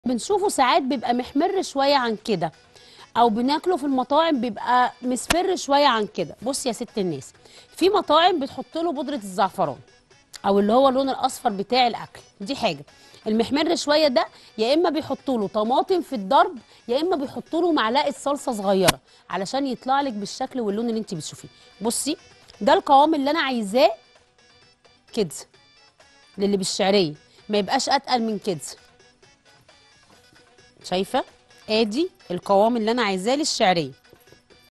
بنشوفه ساعات بيبقى محمر شويه عن كده او بناكله في المطاعم بيبقى مصفر شويه عن كده بص يا ست الناس في مطاعم بتحط له بودره الزعفران او اللي هو اللون الاصفر بتاع الاكل دي حاجه المحمر شويه ده يا اما بيحطوا له طماطم في الضرب يا اما بيحطوا له معلقه صلصه صغيره علشان يطلع لك بالشكل واللون اللي انت بتشوفيه بصي ده القوام اللي انا عايزاه كده للي بالشعريه ما يبقاش اتقل من كده شايفه ادي القوام اللي انا عايزاه للشعريه